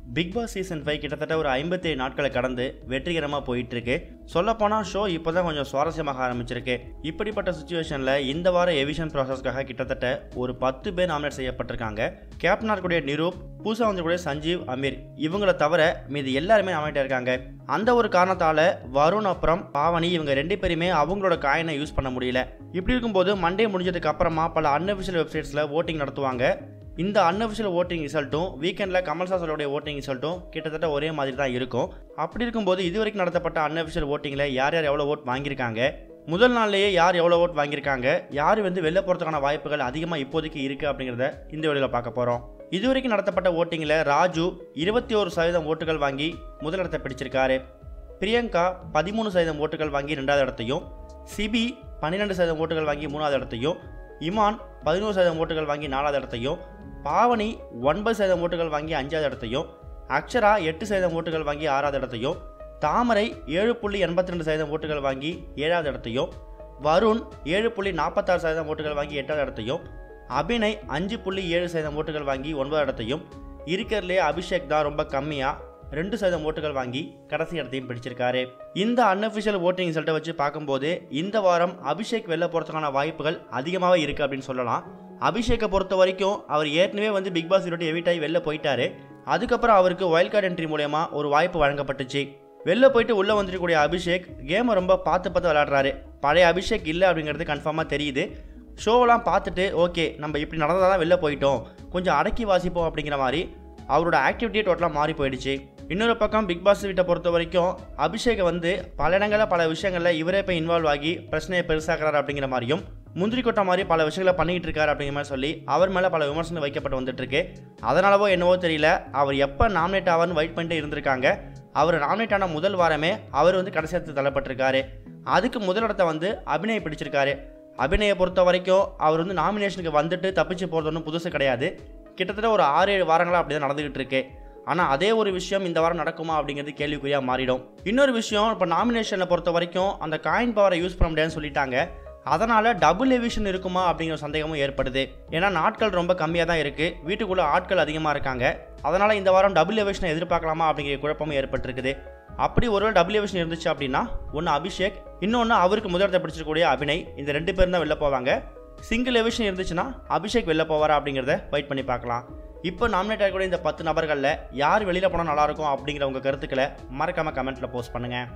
big Boss season five கிட்டத்தட்ட ஒரு ஐம்பத்தேழு நாட்களை கடந்து வெற்றிகரமாக போயிட்டு இருக்கு சொல்லப்போனால் ஷோ இப்போ தான் கொஞ்சம் சுவாரஸ்யமாக ஆரம்பிச்சிருக்கு இப்படிப்பட்ட சுச்சுவேஷனில் இந்த வார எவிஷன் ப்ராசஸ்க்காக கிட்டத்தட்ட ஒரு பத்து பேர் நாமினேட் செய்யப்பட்டிருக்காங்க கேப்டனாக இருக்கக்கூடிய நிரூப் புதுசாக வந்திருக்கக்கூடிய சஞ்சீவ் அமீர் இவங்கள தவிர மீது எல்லாருமே நாமினேட் இருக்காங்க அந்த ஒரு காரணத்தால் வருண் அப்புறம் பாவனி இவங்க ரெண்டு பேருமே அவங்களோட காயினை யூஸ் பண்ண முடியல இப்படி இருக்கும்போது மண்டே முடிஞ்சதுக்கு அப்புறமா பல அன்அஃபிஷியல் வெப்சைட்ஸில் ஓட்டிங் நடத்துவாங்க இந்த அன்அஃபிஷியல் ஓட்டிங் ரிசல்ட்டும் வீக்கெண்டில் கமல் சாசலோடைய ஓட்டிங் ரிசல்ட்டும் கிட்டத்தட்ட ஒரே மாதிரி தான் இருக்கும் அப்படி இருக்கும்போது இது வரைக்கும் நடத்தப்பட்ட அன்அஃபிஷியல் ஓட்டிங்கில் யார் யார் எவ்வளோ ஓட் வாங்கியிருக்காங்க முதல் நாள்லேயே யார் எவ்வளோ ஓட் வாங்கியிருக்காங்க யார் வந்து வெளில போகிறதுக்கான வாய்ப்புகள் அதிகமாக இப்போதைக்கு இருக்குது அப்படிங்கிறத இந்த வீடியோவில் பார்க்க போகிறோம் இதுவரைக்கும் நடத்தப்பட்ட ஓட்டிங்கில் ராஜு இருபத்தி ஒரு சதவீதம் ஓட்டுகள் வாங்கி முதலிடத்தை பிடிச்சிருக்காரு பிரியங்கா பதிமூணு சதவீதம் ஓட்டுகள் வாங்கி ரெண்டாவது இடத்தையும் சிபி பன்னிரெண்டு சதவீதம் ஓட்டுகள் வாங்கி மூணாவது இடத்தையும் இமான் பதினோரு சதவீதம் ஓட்டுகள் வாங்கி நாலாவது இடத்தையும் பாவனி ஒன்பது சதவீதம் ஓட்டுகள் வாங்கி அஞ்சாவது இடத்தையும் அக்ஷரா எட்டு சதவீதம் ஓட்டுகள் வாங்கி ஆறாவது இடத்தையும் தாமரை ஏழு புள்ளி எண்பத்தி ரெண்டு சதவீதம் ஓட்டுகள் வாங்கி ஏழாவது இடத்தையும் வருண் ஏழு புள்ளி நாற்பத்தாறு சதவீதம் ஓட்டுகள் வாங்கி எட்டாவது இடத்தையும் அபிநய் அஞ்சு புள்ளி ஏழு சதவீதம் ஓட்டுகள் வாங்கி ஒன்பதாவது இடத்தையும் இருக்கிறதுலே அபிஷேக் தான் ரொம்ப கம்மியாக ரெண்டு சதவீதம் ஓட்டுகள் வாங்கி கடைசி இடத்தையும் பிடிச்சிருக்காரு இந்த அன்அஃபிஷியல் ஓட்டிங் ரிசல்ட்டை வச்சு பார்க்கும்போது இந்த வாரம் அபிஷேக் வெளில போகிறதுக்கான வாய்ப்புகள் அதிகமாகவே இருக்குது அப்படின்னு சொல்லலாம் அபிஷேக்கை பொறுத்த வரைக்கும் அவர் ஏற்கனவே வந்து பிக் பாஸ் விட்டு எவிட் ஆகி வெளில போயிட்டாரு அதுக்கப்புறம் அவருக்கு வைல்ட் கார்டு என்ட்ரி மூலயமா ஒரு வாய்ப்பு வழங்கப்பட்டுச்சு வெளில போயிட்டு உள்ளே வந்துருக்கக்கூடிய அபிஷேக் கேமை ரொம்ப பார்த்து பார்த்து விளையாடுறாரு பழைய அபிஷேக் இல்லை அப்படிங்கிறது கன்ஃபார்மாக தெரியுது ஷோவெல்லாம் பார்த்துட்டு ஓகே நம்ம இப்படி நடந்ததாக தான் வெளில போயிட்டோம் கொஞ்சம் அடக்கி வாசிப்போம் அப்படிங்கிற மாதிரி அவரோட ஆக்டிவிட்டியே டோட்டலாக மாறி போயிடுச்சு இன்னொரு பக்கம் பிக் பாஸ் வீட்டை பொறுத்த வரைக்கும் அபிஷேக் வந்து பல இடங்களில் பல விஷயங்களில் இவரே போய் இன்வால்வ் ஆகி பிரச்சனையை பெருசாக்குறாரு அப்படிங்கிற மாதிரியும் முந்திரி கொட்டை மாதிரி பல விஷயங்களை பண்ணிக்கிட்டு இருக்காரு அப்படிங்கிற மாதிரி சொல்லி அவர் மேலே பல விமர்சனம் வைக்கப்பட்டு வந்துட்டு இருக்கு அதனாலவோ என்னவோ தெரியல அவர் எப்போ நாமினேட் ஆவார்னு வெயிட் பண்ணிட்டு இருந்திருக்காங்க அவர் நாமினேட் ஆன முதல் வாரமே அவர் வந்து கடைசியத்து தள்ளப்பட்டிருக்காரு அதுக்கு முதலிடத்தை வந்து அபிநய் பிடிச்சிருக்காரு அபிநயை பொறுத்த வரைக்கும் அவர் வந்து நாமினேஷனுக்கு வந்துட்டு தப்பிச்சு போகிறது ஒன்றும் புதுசு கிடையாது கிட்டத்தட்ட ஒரு ஆறு ஏழு வாரங்களாக அப்படி தான் நடந்துகிட்டு இருக்கு ஆனால் அதே ஒரு விஷயம் இந்த வாரம் நடக்குமா அப்படிங்கிறது கேள்விக்குறியாக மாறிடும் இன்னொரு விஷயம் இப்போ நாமினேஷனை பொறுத்த வரைக்கும் அந்த காயின் பவரை யூஸ் பண்ண முடியாதுன்னு சொல்லிட்டாங்க அதனால் டபுள் எவிஷன் இருக்குமா அப்படிங்கிற சந்தேகமும் ஏற்படுது ஏன்னா நாட்கள் ரொம்ப கம்மியாக தான் இருக்குது வீட்டுக்குள்ளே ஆட்கள் அதிகமாக இருக்காங்க அதனால் இந்த வாரம் டபுள் எவிஷனை எதிர்பார்க்கலாமா அப்படிங்கிற குழப்பமும் ஏற்பட்டிருக்குது அப்படி ஒரு டபுள் எவிஷன் இருந்துச்சு அப்படின்னா ஒன்று அபிஷேக் இன்னொன்று அவருக்கு முதலிடத்தை பிடிச்சிருக்கக்கூடிய அபிநய் இந்த ரெண்டு பேரும் தான் வெளில போவாங்க சிங்கிள் எவிஷன் இருந்துச்சுன்னா அபிஷேக் வெளில போவாரா அப்படிங்கிறத வெயிட் பண்ணி பார்க்கலாம் இப்போ நாமினேட் ஆகக்கூடிய இந்த பத்து நபர்களில் யார் வெளியில் போனால் நல்லாயிருக்கும் அப்படிங்கிற உங்கள் கருத்துக்களை மறக்காமல் கமெண்ட்டில் போஸ்ட் பண்ணுங்கள்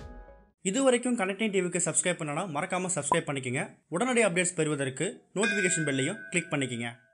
இது வரைக்கும் கனெக்டிங் டிவிக்கு சப்ஸ்கிரைப் பண்ணனா மறக்காமல் சப்ஸ்கிரைப் பண்ணிக்கங்க உடனடி அப்டேட்ஸ் பெறுவதற்கு நோட்டிஃபிகேஷன் பெல்லையும் கிளிக் பண்ணிக்கங்க